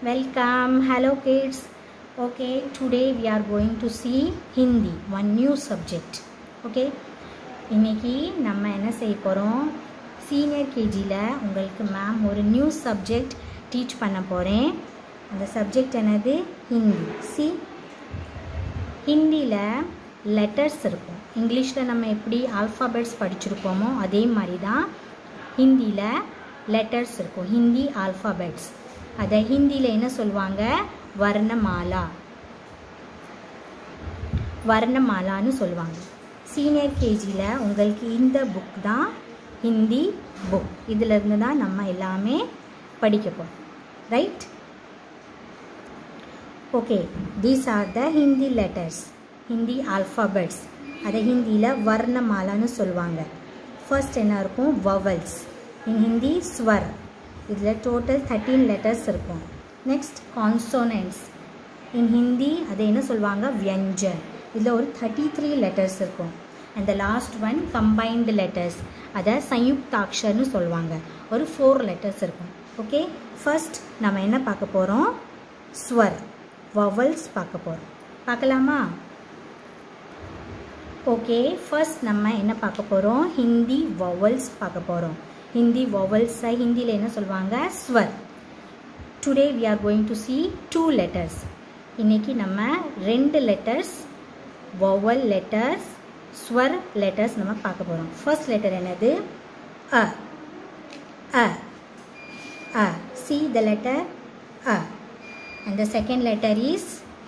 Welcome. Hello kids. Okay, today we are going to see Hindi, one new subject. Okay. இன்னைக்கு நம்ம என்ன செய்ய போகிறோம் சீனியர் கேஜியில் உங்களுக்கு மேம் ஒரு நியூ சப்ஜெக்ட் டீச் பண்ண போகிறேன் அந்த சப்ஜெக்ட் என்னது ஹிந்தி சி ஹிந்தியில் லெட்டர்ஸ் இருக்கும் இங்கிலீஷில் நம்ம எப்படி ஆல்ஃபாபெட்ஸ் படிச்சிருப்போமோ அதே மாதிரி தான் ஹிந்தியில் லெட்டர்ஸ் இருக்கும் ஹிந்தி ஆல்ஃபாபெட்ஸ் அதை ஹிந்தியில் என்ன சொல்லுவாங்க வர்ணமாலா வர்ணமாலான்னு சொல்லுவாங்க சீனியர் கேஜியில் உங்களுக்கு இந்த புக் தான் ஹிந்தி புக் இதிலிருந்து தான் நம்ம எல்லாமே படிக்க போகிறோம் right okay these are the Hindi letters Hindi alphabets அதை ஹிந்தியில் வர்ணமாலான்னு சொல்லுவாங்க ஃபர்ஸ்ட் என்ன இருக்கும் வவல்ஸ் இன் ஹிந்தி ஸ்வர் இதில் டோட்டல் தேர்ட்டீன் லெட்டர்ஸ் இருக்கும் நெக்ஸ்ட் கான்சோனன்ஸ் இன் ஹிந்தி அதை என்ன சொல்லுவாங்க வியஞ்சன் இதில் ஒரு தேர்ட்டி த்ரீ லெட்டர்ஸ் இருக்கும் and the last one combined letters அதை சயுக்தாக்ஷர்னு சொல்லுவாங்க ஒரு ஃபோர் லெட்டர்ஸ் இருக்கும் ஓகே ஃபர்ஸ்ட் நம்ம என்ன பார்க்க போகிறோம் ஸ்வர் வவல்ஸ் பார்க்க போகிறோம் பார்க்கலாமா ஓகே ஃபர்ஸ்ட் நம்ம என்ன பார்க்க போகிறோம் ஹிந்தி வவல்ஸ் பார்க்க போகிறோம் ஹிந்தி வவல்ஸை ஹிந்தியில் என்ன சொல்லுவாங்க ஸ்வர் today we are going to see two letters இன்றைக்கி நம்ம ரெண்டு லெட்டர்ஸ் வவல் லெட்டர்ஸ் ஸ்வர் லெட்டர்ஸ் நம்ம பார்க்க போகிறோம் ஃபர்ஸ்ட் லெட்டர் என்னது அ அ அ சி த லெட்டர் அ and the second letter is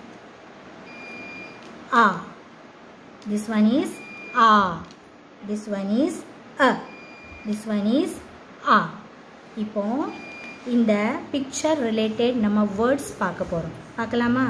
a this one is a this one is a this one is a இப்போ இந்த பிக்சர் ரிலேட்டட் நம்ம வேர்ட்ஸ் பார்க்க போகிறோம் பார்க்கலாமா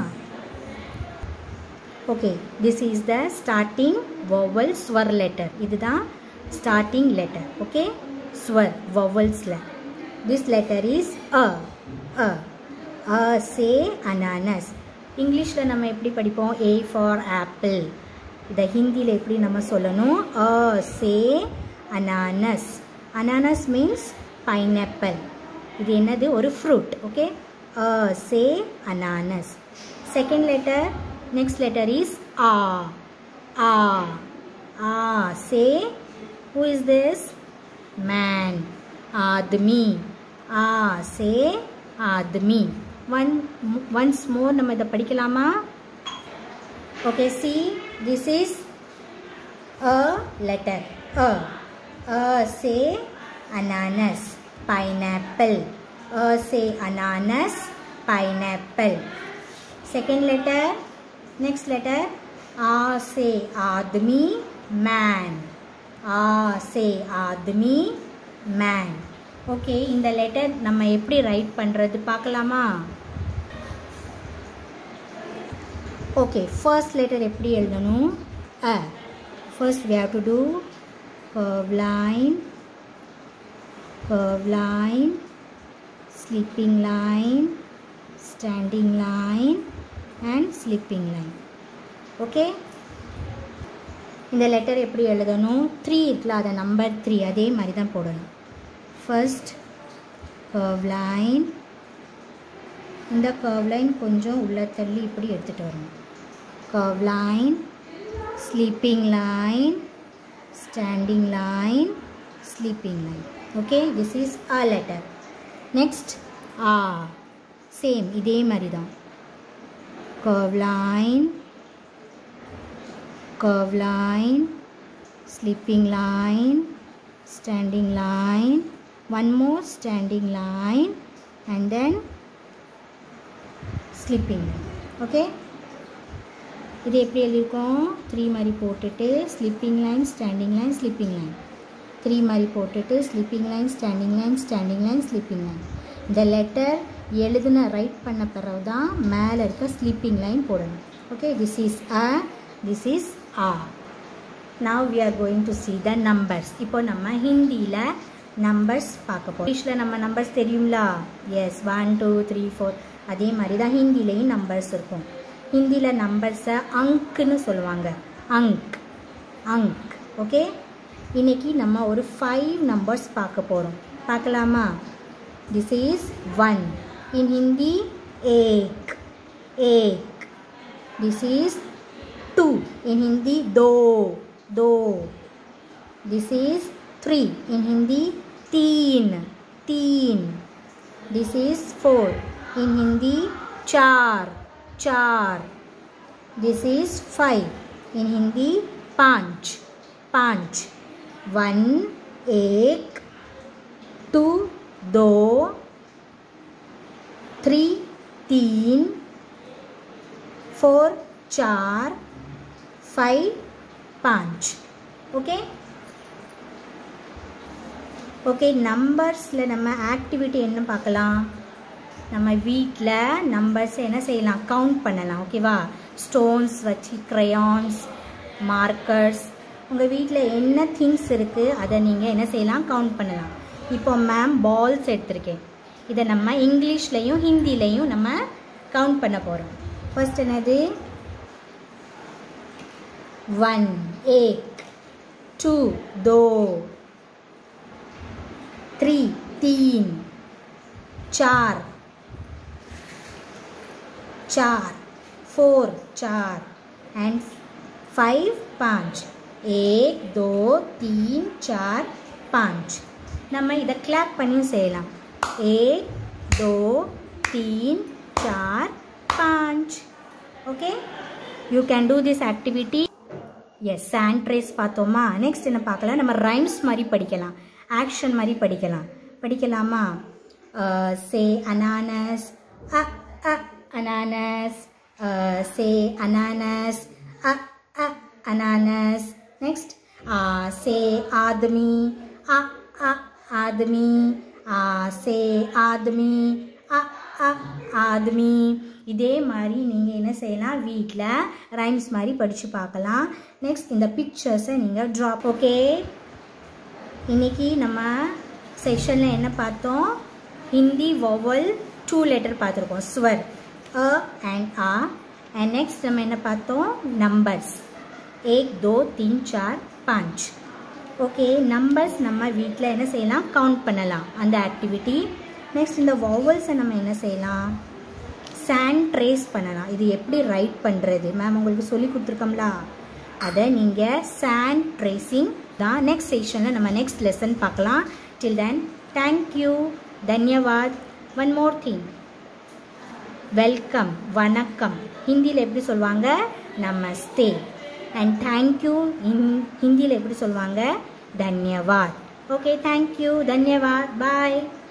okay this is the starting vowel ஸ்வர் லெட்டர் இதுதான் starting letter okay ஸ்வர் வவல்ஸில் திஸ் லெட்டர் இஸ் அ அ அ சே அனானஸ் இங்கிலீஷில் நம்ம எப்படி படிப்போம் ஏ ஃபார் ஆப்பிள் இதை ஹிந்தியில் எப்படி நம்ம சொல்லணும் அ சே அனானஸ் அனானஸ் மீன்ஸ் பைனாப்பிள் இது என்னது ஒரு ஃப்ரூட் ஓகே அ சே அனானஸ் second letter next letter is a a a say who is this man admi a say admi one once more நம்ம இதை படிக்கலாமா okay see this is a letter a a say ananas pineapple a say ananas pineapple second letter next letter आ से आदमी man आ से आदमी man okay இந்த letter நம்ம எப்படி ரைட் பண்ணுறது பார்க்கலாமா ஓகே ஃபர்ஸ்ட் லெட்டர் எப்படி எழுதணும் அ first we have to do curve line curve line sleeping line standing line and sleeping line okay இந்த லெட்டர் எப்படி எழுதணும் த்ரீ இருக்குல்ல அதை நம்பர் த்ரீ அதே மாதிரி தான் போடணும் ஃபர்ஸ்ட் கர்வ் லைன் இந்த கர்வ் லைன் கொஞ்சம் உள்ள தள்ளி இப்படி எடுத்துகிட்டு வரணும் curve line sleeping line standing line sleeping line okay this is அ லெட்டர் நெக்ஸ்ட் ஆ சேம் இதே மாதிரி தான் curve line curve line sleeping line standing line one more standing line and then sleeping line okay இது எப்படி எழுதியிருக்கோம் three மாதிரி போட்டுட்டு sleeping line standing line sleeping line three மாதிரி போட்டுட்டு sleeping line standing line standing line sleeping line இந்த letter எழுதுன write பண்ண பிறகு தான் மேலே இருக்க ஸ்லீப்பிங் லைன் போடணும் ஓகே திஸ் இஸ் அ திஸ் இஸ் ஆ now we are going to see the numbers இப்போ நம்ம ஹிந்தியில் நம்பர்ஸ் பார்க்க போகிறோம் இங்கிலீஷில் நம்ம நம்பர்ஸ் தெரியுங்களா yes one two three four அதே மாதிரி தான் ஹிந்திலையும் நம்பர்ஸ் இருக்கும் ஹிந்தியில் நம்பர்ஸை அங்க்னு சொல்லுவாங்க அங்க் அங்க் ஓகே இன்னைக்கு நம்ம ஒரு ஃபைவ் நம்பர்ஸ் பார்க்க போகிறோம் பார்க்கலாமா this is one in Hindi एक एक this is two in hindi दो दो this is three in hindi तीन तीन this is four in hindi चार चार this is five in hindi पाँच पाँच वन एक टू दो थ्री तीन फोर चार फाइव पाँच ஓகே ஓகே நம்பர்ஸில் நம்ம ஆக்டிவிட்டி என்ன பார்க்கலாம் நம்ம வீட்டில் நம்பர்ஸ் என்ன செய்யலாம் கவுண்ட் பண்ணலாம் ஓகேவா ஸ்டோன்ஸ் வச்சு க்ரையான்ஸ் மார்க்கர்ஸ் உங்கள் வீட்டில் என்ன திங்ஸ் இருக்குது அதை நீங்கள் என்ன செய்யலாம் கவுண்ட் பண்ணலாம் இப்போ மேம் பால்ஸ் எடுத்திருக்கேன் இதை நம்ம இங்கிலீஷ்லேயும் ஹிந்திலையும் நம்ம கவுண்ட் பண்ண போகிறோம் ஃபர்ஸ்ட் என்னது वन एक टू दो थ्री तीन चार चार फोर चार एंड फाइव पाँच एक दो तीन चार पाँच நம்ம இதை கிளாப் பண்ணி செய்யலாம் एक दो तीन चार पाँच okay you can do this activity yes sand trace பார்த்தோமா நெக்ஸ்ட் என்ன பார்க்கலாம் நம்ம ரைம்ஸ் மாதிரி படிக்கலாம் ஆக்ஷன் மாதிரி படிக்கலாம் படிக்கலாமா சே அனானஸ் அ அ அனானஸ் சே அனானஸ் அ அ அனானஸ் நெக்ஸ்ட் சே ஆதமி அ அ ஆதமி சே ஆதமி அ அ ஆதமி இதே மாதிரி நீங்கள் என்ன செய்யலாம் வீட்டில் ரைம்ஸ் மாதிரி படித்து பார்க்கலாம் நெக்ஸ்ட் இந்த பிக்சர்ஸை நீங்கள் ட்ராப் ஓகே இன்றைக்கி நம்ம செஷனில் என்ன பார்த்தோம் ஹிந்தி வொவல் டூ லெட்டர் பார்த்துருக்கோம் ஸ்வர் அ அண்ட் ஆ அண்ட் நெக்ஸ்ட் நம்ம என்ன பார்த்தோம் நம்பர்ஸ் ஏக் தோ தீன் சார் பாஞ்ச் ஓகே நம்பர்ஸ் நம்ம வீட்டில் என்ன செய்யலாம் கவுண்ட் பண்ணலாம் அந்த ஆக்டிவிட்டி நெக்ஸ்ட் இந்த வவல்ஸை நம்ம என்ன செய்யலாம் சாண்ட் ட்ரேஸ் பண்ணலாம் இது எப்படி ரைட் பண்ணுறது மேம் உங்களுக்கு சொல்லி கொடுத்துருக்கோம்ல அதை நீங்கள் சாண்ட் ட்ரேசிங் தான் நெக்ஸ்ட் செஷனில் நம்ம நெக்ஸ்ட் லெசன் பார்க்கலாம் டில் தென் தேங்க்யூ தன்யவாத் ஒன் மோர் திங் வெல்கம் வணக்கம் ஹிந்தியில் எப்படி சொல்லுவாங்க நமஸ்தே அண்ட் தேங்க்யூ இன் ஹிந்தியில் எப்படி சொல்லுவாங்க தன்யவாத் ஓகே தேங்க்யூ தன்யவாத் பாய்